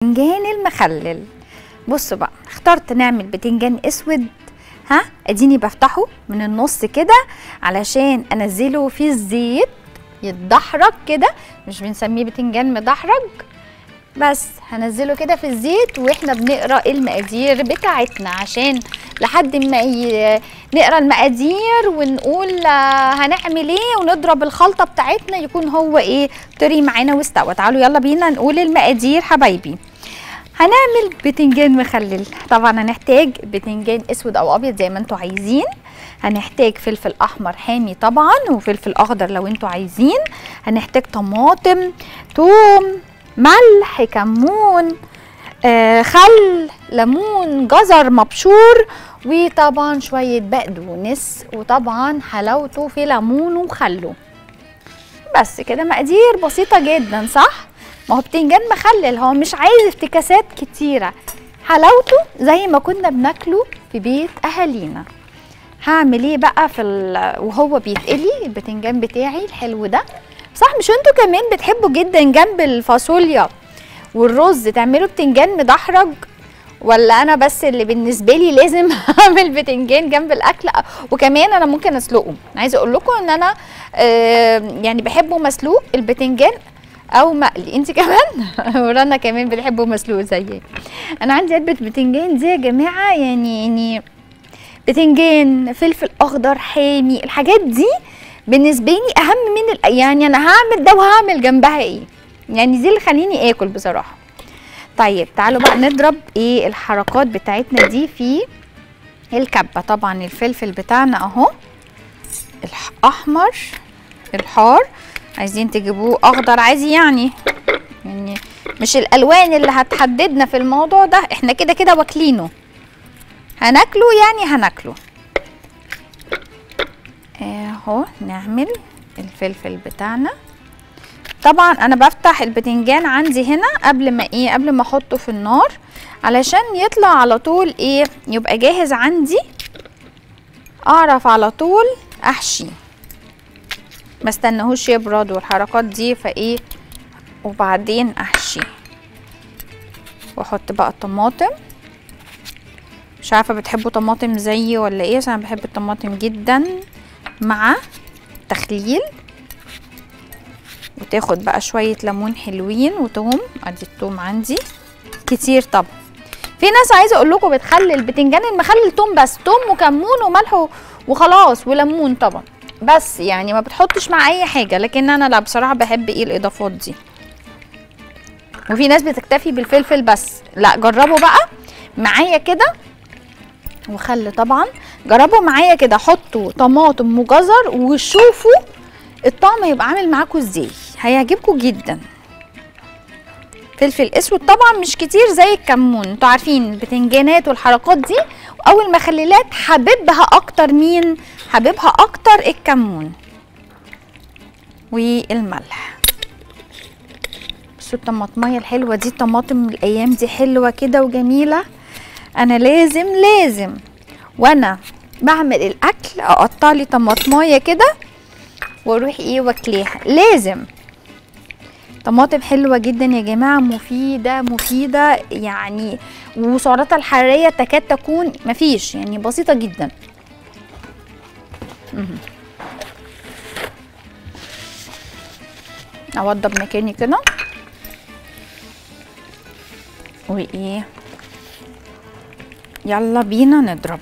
بتنجان المخلل بصوا بقى اخترت نعمل بتنجان اسود ها اديني بفتحه من النص كده علشان انزله في الزيت يتدحرج كده مش بنسميه بتنجان مدحرج بس هنزله كده في الزيت واحنا بنقرا المقادير بتاعتنا عشان لحد ما ي... نقرا المقادير ونقول آه، هنعمل ايه ونضرب الخلطه بتاعتنا يكون هو ايه طري معانا واستوى تعالوا يلا بينا نقول المقادير حبايبي هنعمل بتنجان مخلل طبعا هنحتاج بتنجان اسود او ابيض زي ما انتوا عايزين هنحتاج فلفل احمر حامي طبعا وفلفل اخضر لو انتوا عايزين هنحتاج طماطم توم ملح كمون آه خل ليمون جزر مبشور وطبعا شويه بقدونس وطبعا حلاوته في ليمونه وخله بس كده مقادير بسيطه جدا صح ما هو بتنجان مخلل هو مش عايز افتكاسات كتيره حلاوته زي ما كنا بناكله في بيت اهالينا هعمل ايه بقى في ال- وهو بيتقلي البتنجان بتاعي الحلو ده صح مش انتوا كمان بتحبوا جدا جنب الفاصوليا والرز تعملوا بتنجان مدحرج ولا انا بس اللي بالنسبه لي لازم اعمل بتنجان جنب الاكل وكمان انا ممكن اسلقه عايزه اقول لكم ان انا آه، يعني بحبه مسلوق البتنجان او مقلي انت كمان ورانا كمان بتحبه مسلوق زيي انا عندي علبه بتنجان دي يا جماعه يعني يعني بتنجان فلفل اخضر حامي الحاجات دي بالنسبه لي اهم من ال... يعني انا هعمل ده وهعمل جنبها ايه يعني دي اللي خليني اكل بصراحه طيب تعالوا بقى نضرب ايه الحركات بتاعتنا دي في الكبه طبعا الفلفل بتاعنا اهو الاحمر الحار عايزين تجيبوه اخضر عادي يعني يعني مش الالوان اللي هتحددنا في الموضوع ده احنا كده كده واكلينه هناكله يعني هناكله اهو نعمل الفلفل بتاعنا طبعا انا بفتح البتنجان عندي هنا قبل ما ايه قبل ما احطه في النار علشان يطلع على طول ايه يبقى جاهز عندي اعرف على طول احشي ما استناهوش يبرد والحركات دي فايه وبعدين احشي واحط بقى الطماطم مش عارفه بتحبوا طماطم زيي ولا ايه بس انا بحب الطماطم جدا مع تخليل وتاخد بقى شويه ليمون حلوين وتوم ادي التوم عندي كتير طبعا في ناس عايزه اقول لكم بتخلي البتنجان المخلل توم بس توم وكمون وملح و- وخلاص وليمون طبعا بس يعني ما بتحطش مع اي حاجه لكن انا لا بصراحه بحب ايه الاضافات دي وفي ناس بتكتفي بالفلفل بس لا جربوا بقى معايا كده وخل طبعا جربوا معايا كده حطوا طماطم وجزر وشوفوا الطعم هيبقى عامل معاكم ازاي هيعجبكم جدا فلفل اسود طبعا مش كتير زي الكمون انتوا عارفين البتنجانات والحركات دي او المخللات حبيبها اكتر مين حبيبها اكتر الكمون والملح بصوا الطماطميه الحلوه دي الطماطم الايام دي حلوه كده وجميله انا لازم لازم وانا بعمل الاكل اقطع لي طماطمايه كده واروح ايه واكليها لازم طماطم حلوه جدا يا جماعه مفيده مفيده يعني وسعراتها الحراريه تكاد تكون مفيش يعني بسيطه جدا مهم. اوضب مكاني كده وايه يلا بينا نضرب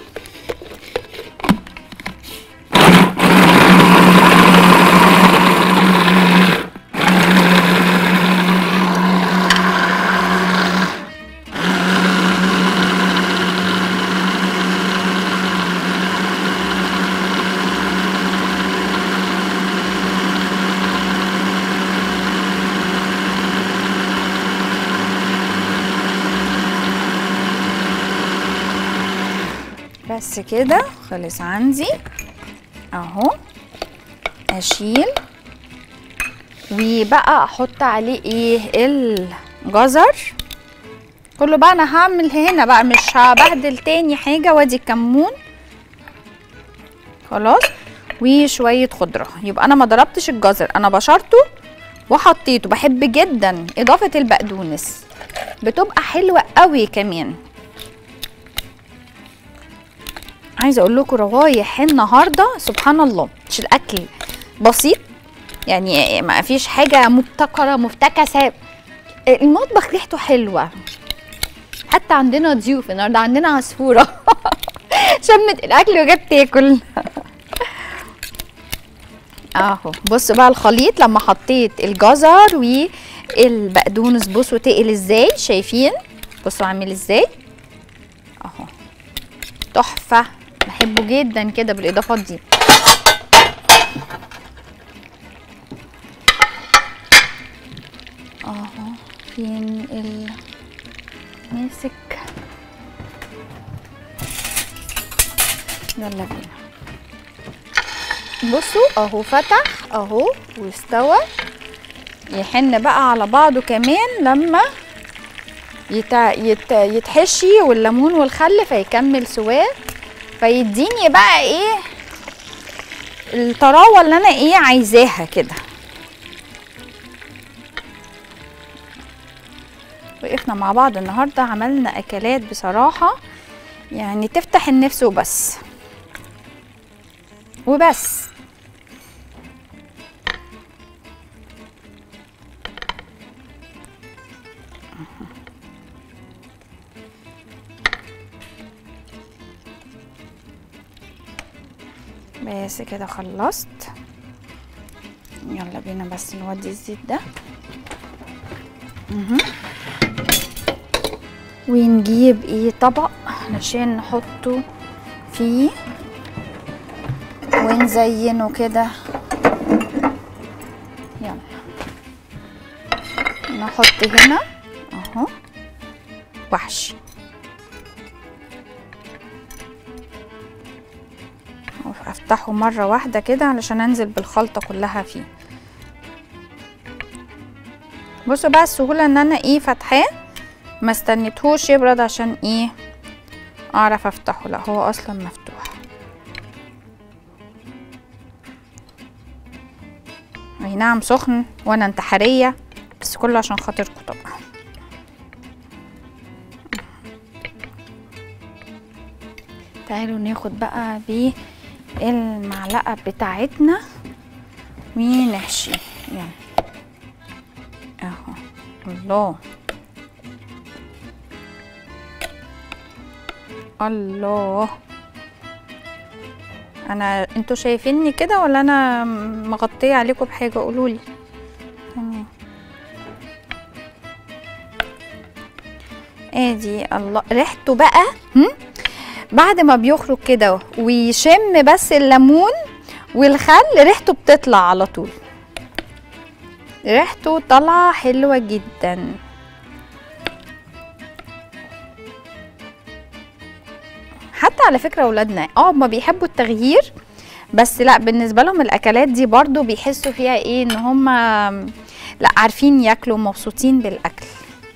بس كده خلص عندي اهو اشيل وبقى احط عليه ايه الجزر كله بقى انا هعمل هنا بقى مش هبهدل تاني حاجه وادي الكمون خلاص وشويه خضره يبقى انا ما ضربتش الجزر انا بشرته وحطيته بحب جدا اضافه البقدونس بتبقى حلوه قوي كمان عايزه اقول لكم روايح النهارده سبحان الله مش الاكل بسيط يعني ما فيش حاجه مبتكره مفتكسه المطبخ ريحته حلوه حتى عندنا ضيوف النهارده عندنا عصفوره شمت الاكل وجت تاكل اهو بصوا بقى الخليط لما حطيت الجزر والبقدونس بصوا تقل ازاي شايفين بصوا عامل ازاي اهو تحفه بحبه جدا كده بالاضافات دي اهو فين ال ماسك يلا بينا بصوا اهو فتح اهو واستوى يحن بقى على بعضه كمان لما يت... يت... يتحشي والليمون والخل فيكمل سواه فيديني بقى ايه الطراوه اللي انا ايه عايزاها كده وقفنا مع بعض النهارده عملنا اكلات بصراحه يعني تفتح النفس وبس وبس بس كده خلصت يلا بينا بس نودي الزيت ده مهم. ونجيب ايه طبق علشان نحطه فيه ونزينه كده يلا نحط هنا اهو وحش افتحه مره واحده كده علشان انزل بالخلطه كلها فيه بصوا بقى السهوله ان انا ايه فاتحاه ما استنيتهوش يبرد عشان ايه اعرف افتحه لا هو اصلا مفتوح اي نعم سخن وانا انتحاريه بس كله عشان خاطركم طبعا تعالوا ناخد بقى بالمعلقه بتاعتنا ونحشي يعني اهو الله الله انا انتوا شايفيني كده ولا انا مغطيه عليكم بحاجه قولولي تمام ادي الله ريحته بقى هم؟ بعد ما بيخرج كده ويشم بس الليمون والخل ريحته بتطلع على طول ريحته طالعه حلوه جدا حتى على فكره اولادنا اه ما بيحبوا التغيير بس لا بالنسبه لهم الاكلات دي برضو بيحسوا فيها ايه ان هم لا عارفين ياكلوا مبسوطين بالاكل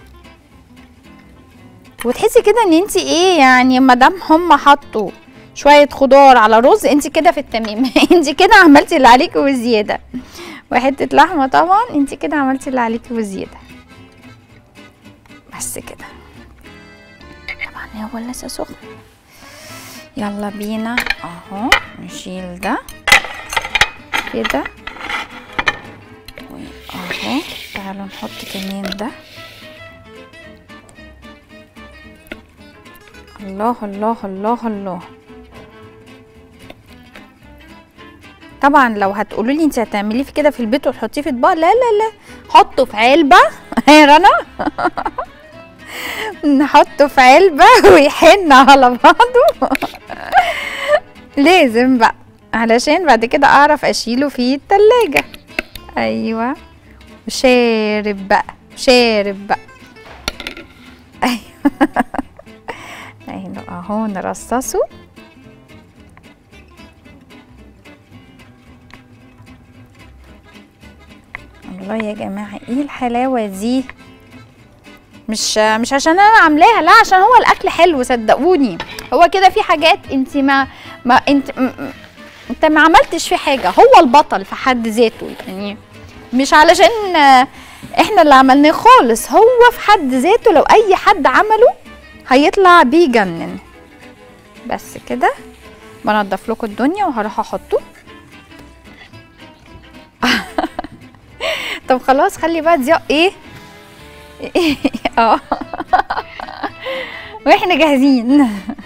وتحسي كده ان انت ايه يعني ما دام هم حطوا شويه خضار على رز انت كده في التمام انت كده عملتي اللي عليكي وزياده وحته لحمه طبعا انت كده عملتي اللي عليكي وزياده بس كده طبعا هو لسه سخن يلا بينا اهو نشيل ده كده اهو تعالوا نحط كمان ده الله الله الله الله طبعا لو هتقولوا لي انت هتعمليه في كده في البيت وتحطيه في اطباق لا لا لا حطه في علبه يا رنا نحطه في علبه ويحن على بعضه لازم بقى علشان بعد كده اعرف اشيله في التلاجة ايوه وشارب بقى شارب بقى ايوه ايوه اهو نرصصه الله يا جماعه ايه الحلاوه دي مش مش عشان انا عاملاها لا عشان هو الاكل حلو صدقوني هو كده في حاجات انت ما ما انت م- انت ما عملتش فيه حاجه هو البطل في حد ذاته يعني مش علشان احنا اللي عملناه خالص هو في حد ذاته لو اي حد عمله هيطلع بيجنن بس كده بنضف لكم الدنيا وهروح احطه طب خلاص خلي بقى ضياء ايه اه واحنا جاهزين